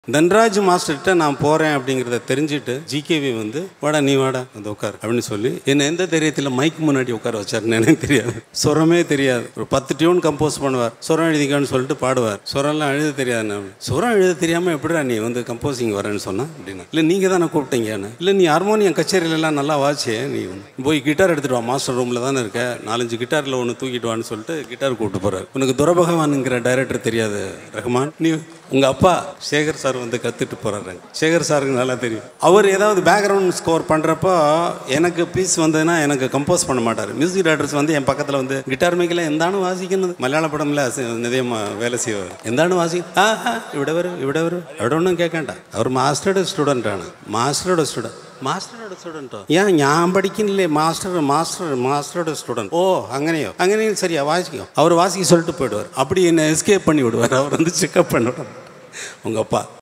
தன்ராஜ் மாஸ்டர்கிட்ட நான் போகிறேன் அப்படிங்கிறத தெரிஞ்சுட்டு ஜிகேவி வந்து வாடா நீ வாடா வந்து உட்கார் அப்படின்னு சொல்லி என்னை எந்த தைரியத்தில் மைக் முன்னாடி உட்கார வச்சாருன்னு எனக்கு தெரியாது சுரமே தெரியாது ஒரு பத்து டியூன் கம்போஸ் பண்ணுவார் சுரம் எழுதிக்கான்னு சொல்லிட்டு பாடுவார் சுரம்லாம் எழுத தெரியாது நான் சுரம் எழுத தெரியாமல் எப்படிடா நீ வந்து கம்போசிங் வரேன்னு சொன்னா அப்படின்னா இல்லை நீங்கள் தானே கூப்பிட்டீங்கன்னு இல்லை நீ ஹார்மோனியம் கச்சேரியிலலாம் நல்லா வாச்சே நீ வந்து போய் கிட்டார் எடுத்துட்டு வா மாஸ்டர் ரூமில் தானே இருக்க நாலஞ்சு கிட்டாரில் ஒன்று தூக்கிட்டு வான்னு சொல்லிட்டு கிட்டார் கூப்பிட்டு போகிறார் உனக்கு துரபகவானுங்கிற டைரக்டர் தெரியாது ரஹ்மான் நீ உங்கள் அப்பா சேகர் சார் வந்து கற்றுட்டு போகிறாரு சேகர் சாருக்கு நல்லா தெரியும் அவர் ஏதாவது பேக்ரவுண்ட் ஸ்கோர் பண்ணுறப்போ எனக்கு பீஸ் வந்ததுன்னா எனக்கு கம்போஸ் பண்ண மாட்டார் மியூசிக் டேரக்டர்ஸ் வந்து என் பக்கத்தில் வந்து கிட்டார் மேக்கில் எந்தானு வாசிக்கணும் மலையாள படம்ல நிதயமாக வேலை செய்வார் எந்தானு வாசி ஆ ஆ, ഇവിടെ വരും ഇവിടെ വരും അവിടെ ഒന്നും കേൾക്കണ്ട അവർ മാസ്റ്ററുടെ സ്റ്റുഡൻ്റ് ആണ് മാസ്റ്ററുടെ സ്റ്റുഡൻറ്റ് മാസ്റ്ററുടെ സ്റ്റുഡൻറ്റോ ഞാൻ ഞാൻ പഠിക്കുന്നില്ലേ മാസ്റ്റർ മാസ്റ്റർ മാസ്റ്ററുടെ സ്റ്റുഡൻറ്റ് ஓ അങ്ങനെയോ അങ്ങനെയും சரியா வாசிக்கும் அவர் வாசிக்க சொல்லிட்டு போயிடுவார் அப்படி என்னை எஸ்கேப் பண்ணி விடுவார் அவர் வந்து செக்அப் பண்ண விடுவார் உங்கள் அப்பா